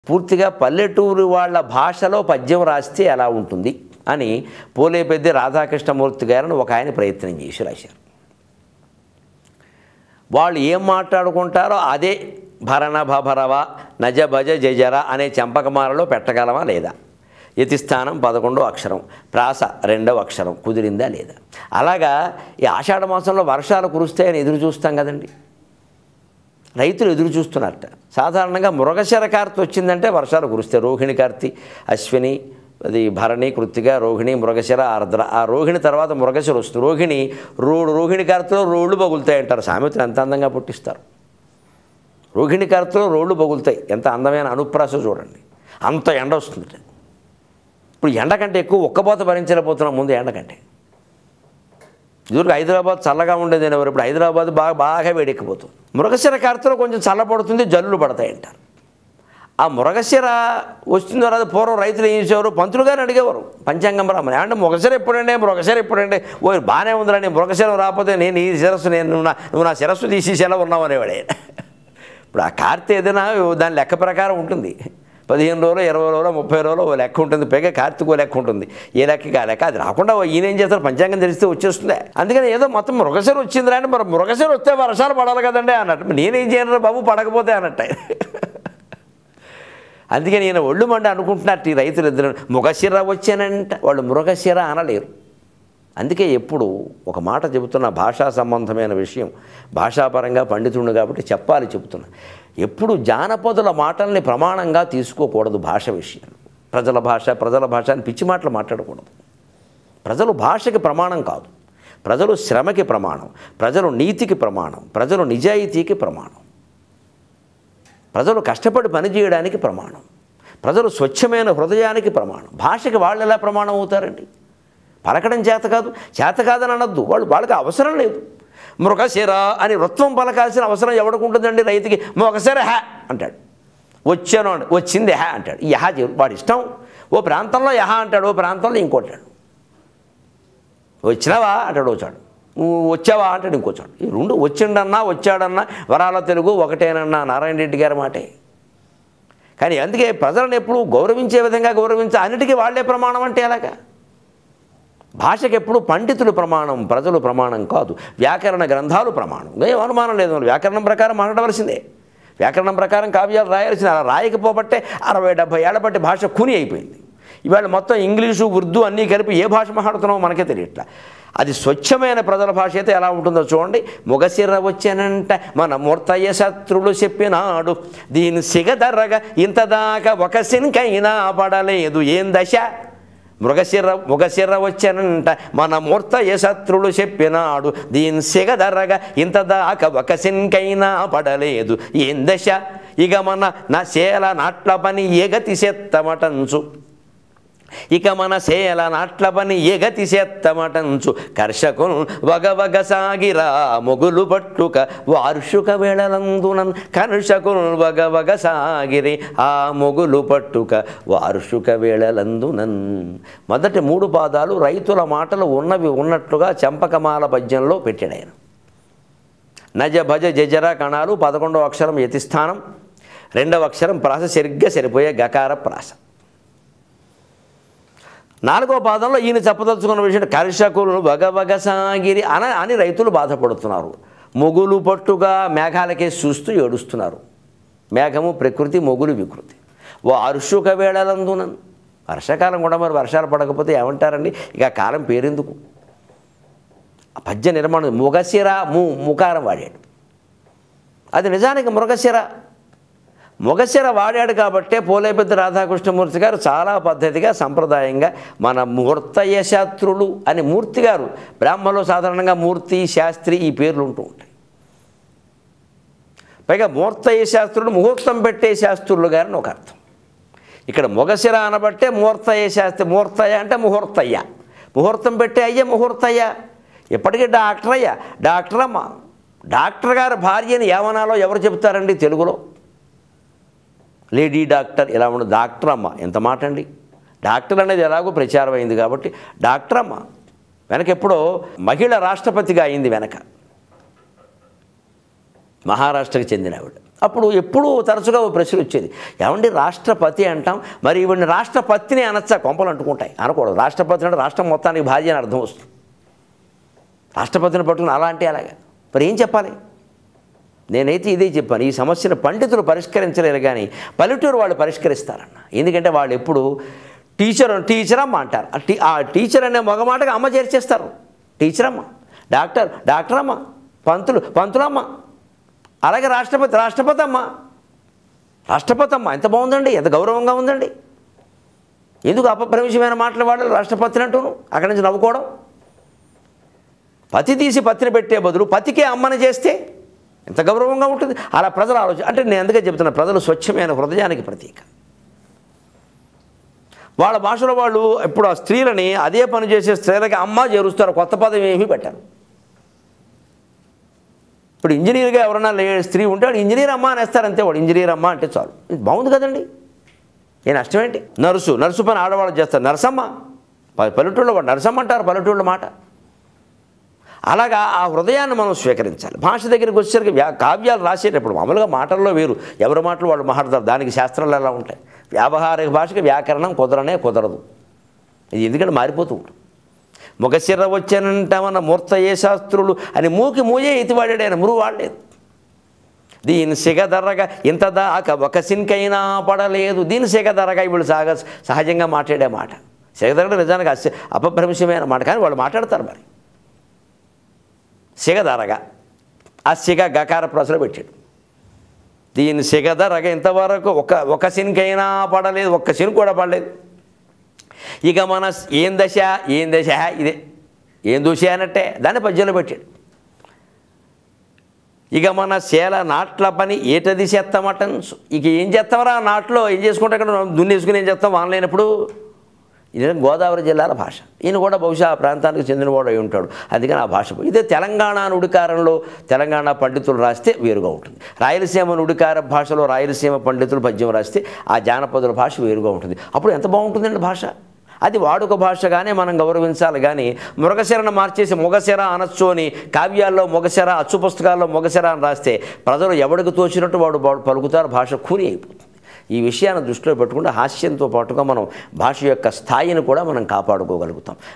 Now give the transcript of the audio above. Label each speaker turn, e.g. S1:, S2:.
S1: పూర్తిగా పల్లెటూరు వాళ్ళ భాషలో పద్యం రాస్తే ఎలా ఉంటుంది అని పోలేపెద్ది రాధాకృష్ణమూర్తి గారిని ఒక ఆయన ప్రయత్నం చేసి రాశారు వాళ్ళు ఏం మాట్లాడుకుంటారో అదే భరణ భభరవ నజ భజ జజర అనే చంపకమాలలో పెట్టగలమా లేదా యతిస్థానం పదకొండో అక్షరం ప్రాస రెండవ అక్షరం కుదిరిందా లేదా అలాగా ఈ ఆషాఢ మాసంలో వర్షాలు కురుస్తాయని ఎదురు చూస్తాం కదండి రైతులు ఎదురు చూస్తున్నారట సాధారణంగా మృగశిర కార్తె వచ్చిందంటే వర్షాలు కురుస్తాయి రోహిణి కార్తె అశ్విని అది భరణి కృత్తిక రోహిణి మృగశిర ఆర్ద్ర ఆ రోహిణి తర్వాత మృగశిర వస్తుంది రోహిణి రోడ్డు రోహిణి కార్తెలో రోడ్లు పగులుతాయి అంటారు సామెతలు ఎంత అందంగా పుట్టిస్తారు రోహిణి కార్తెలో రోడ్లు పగులుతాయి ఎంత అందమైన అనుప్రాస చూడండి అంత ఎండ వస్తుంది ఇప్పుడు ఎండ కంటే ఎక్కువ ఒక్కపోత భరించలేకపోతున్నాం ముందు ఎండ కంటే ఇదివరకు హైదరాబాద్ చల్లగా ఉండేది ఎవరు ఇప్పుడు హైదరాబాద్ బాగా బాగా వేడెక్కిపోతుంది మృగశిర కార్తెలో కొంచెం చల్లబడుతుంది జల్లులు పడతాయి అంటారు ఆ మృగశిర వస్తుంది రాదు పూర్వం రైతులు ఏం చేసేవారు పంతులు గారిని అడిగేవారు పంచాంగం రామని అంటే మృగశిర ఎప్పుడండి మృగశిర ఎప్పుడండి ఓ బాగానే ఉందిరండి మృగశిరం రాకపోతే నేను ఈ శిరస్సు నేను నువ్వు నా నువ్వు నా శిరస్సు తీసి సెలవు ఉన్నావు అనేవాడే ఇప్పుడు ఆ కార్తె ఏదైనా దాని లెక్క ప్రకారం ఉంటుంది పదిహేను రోజులు ఇరవై రోజులు ముప్పై రోజులు ఓ లెక్క ఉంటుంది పైగా కార్తీక ఓ లెక్క ఉంటుంది ఏ లెక్కకి ఆ లెక్క అది రాకుండా ఓ ఈయన ఏం చేస్తారు పంచాంగం తెలిస్తే వచ్చేస్తుంది అందుకని ఏదో మొత్తం మృగశిర వచ్చిందిరా అంటే మరి మృగశిర వస్తే వర్షాలు పడాలి కదండి అన్నట్టు నేనేం చేయను బాబు పడకపోతే అన్నట్టు అందుకే నేను ఒళ్ళు మండి అనుకుంటున్నట్టు ఈ రైతులు ఇద్దరు మృగశిర వచ్చానంట వాళ్ళు మృగశిర అనలేరు అందుకే ఎప్పుడు ఒక మాట చెబుతున్న భాషా సంబంధమైన విషయం భాషాపరంగా పండితుడు కాబట్టి చెప్పాలి చెబుతున్నా ఎప్పుడు జానపదుల మాటల్ని ప్రమాణంగా తీసుకోకూడదు భాష విషయాలు ప్రజల భాష ప్రజల భాష అని పిచ్చి మాటలు మాట్లాడకూడదు ప్రజలు భాషకి ప్రమాణం కాదు ప్రజలు శ్రమకి ప్రమాణం ప్రజలు నీతికి ప్రమాణం ప్రజలు నిజాయితీకి ప్రమాణం ప్రజలు కష్టపడి పనిచేయడానికి ప్రమాణం ప్రజలు స్వచ్ఛమైన హృదయానికి ప్రమాణం భాషకి వాళ్ళు ఎలా ప్రమాణం అవుతారండి పలకడం చేత కాదు చేత కాదని అనొద్దు వాళ్ళు వాళ్ళకి అవసరం లేదు మృగశిర అని వృత్వం పలకాల్సిన అవసరం ఎవరికి ఉంటుందండి రైతుకి మృగశిర హ్యా అంటాడు వచ్చాను అంట వచ్చింది హ్యా అంటాడు ఈ యహా చెయ్యడు. వాడి ఇష్టం ఓ ప్రాంతంలో యహా అంటాడు ఓ ప్రాంతంలో ఇంకోటాడు వచ్చినావా అంటాడు వచ్చాడు నువ్వు వచ్చావా అంటాడు ఇంకొచ్చాడు ఈ రెండు వచ్చిండన్నా వచ్చాడన్నా వరాల తెలుగు ఒకటేనన్నా నారాయణ రెడ్డి గారి మాటే కానీ అందుకే ప్రజలను ఎప్పుడు గౌరవించే విధంగా గౌరవించే అన్నిటికీ వాళ్ళే ప్రమాణం అంటే ఎలాగా భాషకి ఎప్పుడు పండితులు ప్రమాణం ప్రజలు ప్రమాణం కాదు వ్యాకరణ గ్రంథాలు ప్రమాణం ఏం అనుమానం లేదు మరి వ్యాకరణం ప్రకారం మాట్లాడవలసిందే వ్యాకరణం ప్రకారం కావ్యాలు రాయాల్సిందే అలా రాయకపోబట్టే అరవై డెబ్భై ఏళ్ల బట్టి భాష కూని అయిపోయింది ఇవాళ మొత్తం ఇంగ్లీషు ఉర్దూ అన్నీ కలిపి ఏ భాష మాట్లాడుతున్నామో మనకే తెలియట్లా అది స్వచ్ఛమైన ప్రజల భాష అయితే ఎలా ఉంటుందో చూడండి మొగసిర్ర వచ్చానంట మన మూర్తయ్య శత్రులు చెప్పినాడు దీని సిగదర్రగా ఇంతదాకా ఒక సిన్కైనా పడలేదు ఏం దశ మృగశిర మృగశిర వచ్చానంట మన మూర్తయ్య శత్రులు చెప్పినాడు దీని సిగదర్రగా ఇంతదాకా ఒక సిన్కైనా పడలేదు ఏం దశ ఇక మన నా శేల నాట్ల పని ఎగతి సెత్తమటంచు ఇక మన సేల నాట్ల పని ఎగతి సెత్తమటంచు కర్షకులు వగవగ సాగిరా మొగులు పట్టుక వార్షుక వేళలందునన్ కర్షకులు వగవగ సాగిరి ఆ మొగులు పట్టుక వార్షుక వేళలందునన్ మొదటి మూడు పాదాలు రైతుల మాటలు ఉన్నవి ఉన్నట్లుగా చంపకమాల పద్యంలో పెట్టాడు ఆయన నజ భజ జజర కణాలు పదకొండవ అక్షరం యతిస్థానం రెండవ అక్షరం ప్రాస సరిగ్గా సరిపోయే గకార ప్రాస నాలుగో పాదంలో ఈయన చెప్పదలుచుకున్న విషయం కర్షకులు వగవగ సాగిరి అన అని రైతులు బాధపడుతున్నారు మొగులు పట్టుగా మేఘాలకే చూస్తూ ఏడుస్తున్నారు మేఘము ప్రకృతి మొగులు వికృతి ఓ అరుషుక వేళలందున వర్షాకాలం కూడా మరి వర్షాలు పడకపోతే ఏమంటారండి ఇక ఆ కాలం పేరెందుకు ఆ పద్య నిర్మాణం ముగశిర ము ముకారం వాడాడు అది నిజానికి మృగశిర మొగశిర వాడాడు కాబట్టే పోలేపెద్ద రాధాకృష్ణమూర్తి గారు చాలా పద్ధతిగా సంప్రదాయంగా మన మూర్తయ్య శాస్త్రులు అని మూర్తి గారు బ్రాహ్మణలో సాధారణంగా మూర్తి శాస్త్రి ఈ పేర్లు ఉంటూ ఉంటాయి పైగా మూర్తయ్య శాస్త్రులు ముహూర్తం పెట్టే శాస్త్రులు గారిని ఒక అర్థం ఇక్కడ మొగశిర అనబట్టే మూర్తయ్య శాస్త్రి మూర్తయ్య అంటే ముహూర్తయ్య ముహూర్తం పెట్టే అయ్య ముహూర్తయ్య ఇప్పటికీ డాక్టర్ అయ్యా డాక్టర్ అమ్మ డాక్టర్ గారి భార్యని ఏమనాలో ఎవరు చెప్తారండి తెలుగులో లేడీ డాక్టర్ ఇలా ఉన్న డాక్టర్ అమ్మ ఎంత మాట అండి డాక్టర్ అనేది ఎలాగో ప్రచారం అయింది కాబట్టి డాక్టర్ అమ్మ వెనక ఎప్పుడో మహిళ రాష్ట్రపతిగా అయింది వెనక మహారాష్ట్రకి చెందిన ఆవిడ అప్పుడు ఎప్పుడూ తరచుగా ఓ ప్రశ్న వచ్చేది ఏమండి రాష్ట్రపతి అంటాం మరి ఈవిడిని రాష్ట్రపతిని అనొచ్చా కొంపలు అంటుకుంటాయి అనకూడదు రాష్ట్రపతి అంటే రాష్ట్రం మొత్తానికి భార్య అని అర్థం వస్తుంది రాష్ట్రపతిని పట్టుకుని అలా అంటే అలాగా మరి ఏం చెప్పాలి నేనైతే ఇదే చెప్పాను ఈ సమస్యను పండితులు పరిష్కరించలేరు కానీ పల్లెటూరు వాళ్ళు పరిష్కరిస్తారన్న ఎందుకంటే వాళ్ళు ఎప్పుడు టీచర్ టీచర్ అమ్మ అంటారు ఆ టీ ఆ టీచర్ అనే మగ మాటగా అమ్మ చేర్చేస్తారు టీచర్ అమ్మ డాక్టర్ డాక్టర్ అమ్మ పంతులు పంతులమ్మ అలాగే రాష్ట్రపతి రాష్ట్రపతి అమ్మ రాష్ట్రపతి అమ్మ ఎంత బాగుందండి ఎంత గౌరవంగా ఉందండి ఎందుకు అపప్రవేశమైన మాటలు వాడాలి రాష్ట్రపతిని అంటూను అక్కడి నుంచి నవ్వుకోవడం పతి తీసి పత్తిని పెట్టే బదులు పతికే అమ్మని చేస్తే ఎంత గౌరవంగా ఉంటుంది అలా ప్రజలు ఆలోచన అంటే నేను అందుకే చెప్తున్నా ప్రజలు స్వచ్ఛమైన హృదయానికి ప్రతీక వాళ్ళ భాషలో వాళ్ళు ఇప్పుడు ఆ స్త్రీలని అదే పని చేసే స్త్రీలకి అమ్మ చేరుస్తారు కొత్త పదం ఏమీ పెట్టారు ఇప్పుడు ఇంజనీర్గా ఎవరన్నా లే స్త్రీ ఉంటే వాడు ఇంజనీర్ అమ్మ అనేస్తారు అంతే వాడు ఇంజనీర్ అమ్మ అంటే చాలు ఇది బాగుంది కదండి ఏ నష్టం ఏంటి నర్సు నర్సు పని ఆడవాళ్ళు చేస్తారు నర్సమ్మ ప- పల్లెటూళ్ళలో వాడు నర్సమ్మ అంటారు పల్లెటూళ్ళ మాట అలాగా ఆ హృదయాన్ని మనం స్వీకరించాలి భాష దగ్గరికి వచ్చేసరికి వ్యా కావ్యాలు రాసేటప్పుడు మామూలుగా మాటల్లో వేరు ఎవరి మాటలు వాళ్ళు మాట్లాడతారు దానికి శాస్త్రాలు ఎలా ఉంటాయి వ్యావహారిక భాషకి వ్యాకరణం కుదరనే కుదరదు ఇది ఎందుకంటే మారిపోతూ ఉంటుంది ముఖశిర వచ్చానంటామన్న మూర్త ఏ శాస్త్రులు అని మూకి మూయే ఇతివాడాడు ఆయన మురుగు వాడలేదు దీని సిగదరగా ఇంత దాకా ఒక సిన్కైనా పడలేదు దీని సిగదరగా ఇప్పుడు సహజ సహజంగా మాట్లాడే మాట సిగదరగ నిజానికి అస్య అపభ్రంశమైన మాట కానీ వాళ్ళు మాట్లాడతారు మరి సిగదరగా ఆ సిగ గకార ప్రసలు పెట్టాడు దీని సిగదరగ ఇంతవరకు ఒక ఒక సిన్కైనా పడలేదు ఒక్క సిన్ కూడా పడలేదు ఇక మన ఏం దశ ఏం దశ ఇదే ఏం దోశ అన్నట్టే దాన్ని పద్యంలో పెట్టాడు ఇక మన శేల నాట్ల పని ఏటది చేస్తామటన్ ఇక ఏం చేస్తామరా ఆ నాట్లో ఏం చేసుకుంటే అక్కడ దున్నేసుకుని ఏం చేస్తాం వానలేనప్పుడు ఇది గోదావరి జిల్లాల భాష ఈయన కూడా బహుశా ఆ ప్రాంతానికి చెందినవాడు అయి ఉంటాడు అందుకని ఆ భాష ఇదే తెలంగాణ నుడికారంలో తెలంగాణ పండితులు రాస్తే వేరుగా ఉంటుంది రాయలసీమ నుడికార భాషలో రాయలసీమ పండితులు పద్యం రాస్తే ఆ జానపదుల భాష వేరుగా ఉంటుంది అప్పుడు ఎంత బాగుంటుందండి భాష అది వాడుక భాషగానే మనం గౌరవించాలి కానీ మృగశిరను మార్చేసి మొగశిర అనొచ్చు అని కావ్యాల్లో మొగశిర అచ్చు పుస్తకాల్లో మొగశిర అని రాస్తే ప్రజలు ఎవడికి తోచినట్టు వాడు వాడు పలుకుతారు భాష కూని అయిపోతుంది ఈ విషయాన్ని దృష్టిలో పెట్టుకుంటే హాస్యంతో పాటుగా మనం భాష యొక్క స్థాయిని కూడా మనం కాపాడుకోగలుగుతాం